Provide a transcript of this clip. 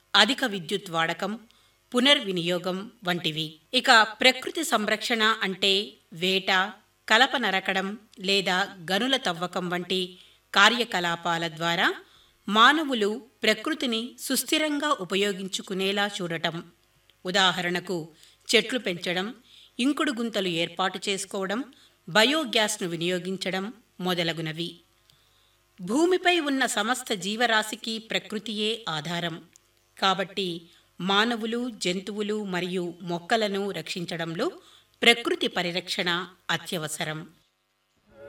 అధిక విద్యుత్ వాడకం పునర్వినియోగం వంటివి ఇక ప్రకృతి సంరక్షణ అంటే వేట కలప నరకడం లేదా గనుల తవ్వకం వంటి కార్యకలాపాల ద్వారా మానవులు ప్రకృతిని సుస్థిరంగా ఉపయోగించుకునేలా చూడటం ఉదాహరణకు చెట్లు పెంచడం ఇంకుడు గుంతలు ఏర్పాటు చేసుకోవడం బయోగ్యాస్ను వినియోగించడం మొదలగునవి భూమిపై ఉన్న సమస్త జీవరాశికి ప్రకృతియే ఆధారం కాబట్టి మానవులు జంతువులు మరియు మొక్కలను రక్షించడంలో ప్రకృతి పరిరక్షణ అత్యవసరం